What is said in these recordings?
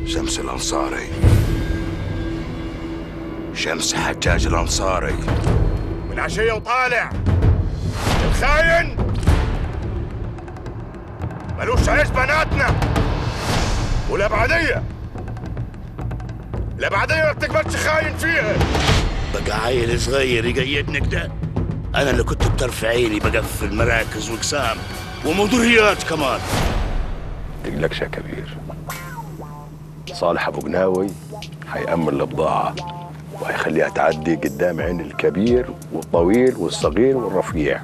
شمس الأنصاري شمس حجاج الأنصاري من عشية وطالع الخاين ملوش عيش بناتنا والأبعدية الأبعدية ما بتقبلش خاين فيها بقى عيل صغير يقيدني كده انا اللي كنت بطرف عيني بقفل مراكز واقسام ومديريات كمان تقلقش يا كبير صالح ابو قناوي هيأمن البضاعة وهيخليها تعدي قدام عين الكبير والطويل والصغير والرفيع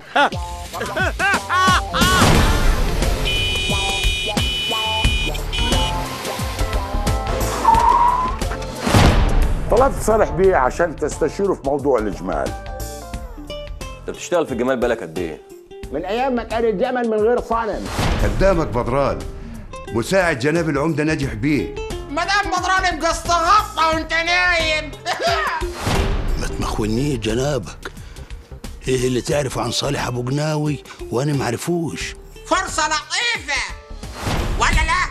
طلبت صالح بيه عشان تستشيره في موضوع الإجمال انت بتشتغل في الجمال بالك قد ايه؟ من ايام ما كان الجمل من غير صنم قدامك بدران مساعد جناب العمدة نجح بيه مدام بدران يبقى استغطى وانت نايم ما تمخونيش جنابك ايه اللي تعرف عن صالح ابو قناوي وانا معرفوش فرصة لطيفة ولا لا؟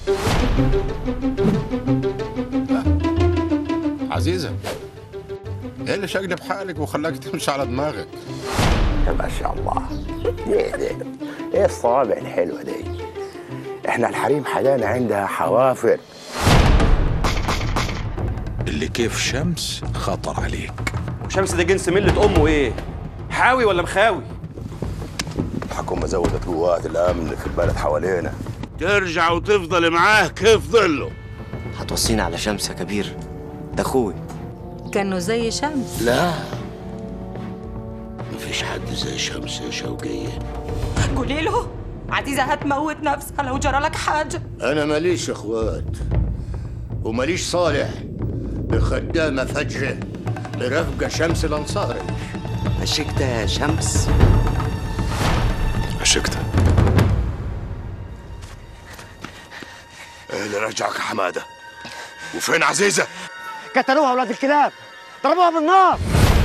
عزيزة ايه اللي شقلب بحالك وخلاك تمشي على دماغك ما شاء الله ايه ده ايه الصوابع الحلوه دي احنا الحريم حدانا عندها حوافر اللي كيف شمس خطر عليك وشمس ده جنس ملة امه ايه؟ حاوي ولا مخاوي؟ الحكومة زودت قوات الأمن في البلد حوالينا ترجع وتفضل معاه كيف ظله هتوصيني على شمس يا كبير ده اخوي كانه زي شمس لا مفيش حد زي شمس يا شوقية قولي له عزيزة هتموت نفسها لو جرى لك حاجة أنا ماليش إخوات وماليش صالح بخدامة فجرة برفقة شمس الأنصاري عشقت يا شمس عشقتها ايه اللي رجعك يا حمادة وفين عزيزة قتلوها اولاد الكلاب ضربوها بالنار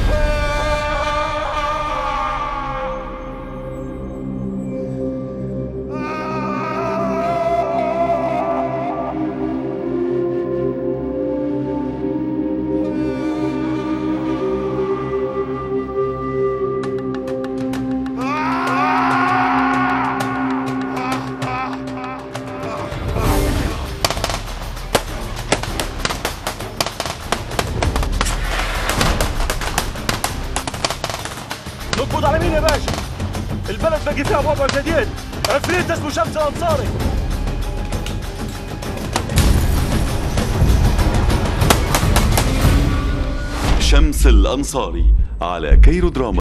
نقبض على مين يا باشا؟ البلد بقي فيها وضع جديد عفريت اسمه شمس الانصاري شمس الأنصاري على كيرو دراما